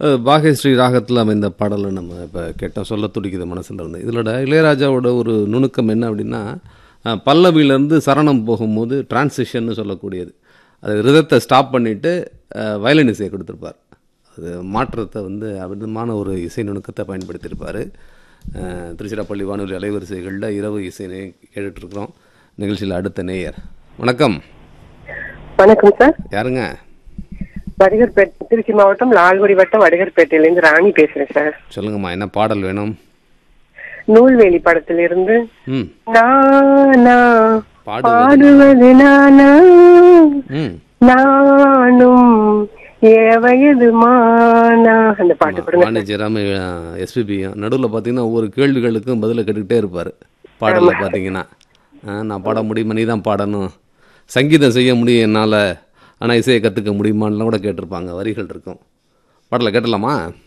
அஹ், பாகேஸ்ரீ ராகத்தில் அமைந்த பாடலை நம்ம இப்போ கேட்டோம் சொல்ல துடிக்குது மனசில் இருந்து இதில் இளையராஜாவோட ஒரு நுணுக்கம் என்ன அப்படின்னா அஹ், பல்லவியிலேருந்து சரணம் போகும்போது டிரான்சிஷன்னு சொல்லக்கூடியது அது ரிதத்தை ஸ்டாப் பண்ணிவிட்டு வயலின் இசையை கொடுத்துருப்பார் அது மாற்றத்தை வந்து அமிர்தமான ஒரு இசை நுணுக்கத்தை பயன்படுத்தியிருப்பார் அஹ், திருச்சிராப்பள்ளி வானொலி அலைவரிசைகளில் இரவு இசை கேட்டுட்ருக்குறோம் நிகழ்ச்சியில் அடுத்த நேயர் வணக்கம் வணக்கம் சார் யாருங்க வடிகர்பேட்டை திருச்சி மாவட்டம் லால்குடி வட்டம் வடிகர்பேட்டையிலேருந்து ராணி பேசுறேன் சார் சொல்லுங்கம்மா என்ன பாடல் வேணும் நூல்வேலி படத்திலிருந்து ம் நானா பாடுவது பாடுவது நானா ம் நானும் ஏ வயது மானா அந்த பாட்டு கொடுங்க வாணி ஜெராமி எஸ்பிபியும் நடுவில் பார்த்தீங்கன்னா ஒவ்வொரு கேள்விகளுக்கும் பதிலை கேட்டுக்கிட்டே இருப்பார் பாடலில் பார்த்தீங்கன்னா ஆ, நான் பாட முடியுமா நீ தான் பாடணும் சங்கீதம் செய்ய முடியும் என்னால் ஆனால் இசையை கற்றுக்க முடியுமான்லாம் கூட கேட்டிருப்பாங்க வரிகள் இருக்கும் பாடலை கேட்டலாமா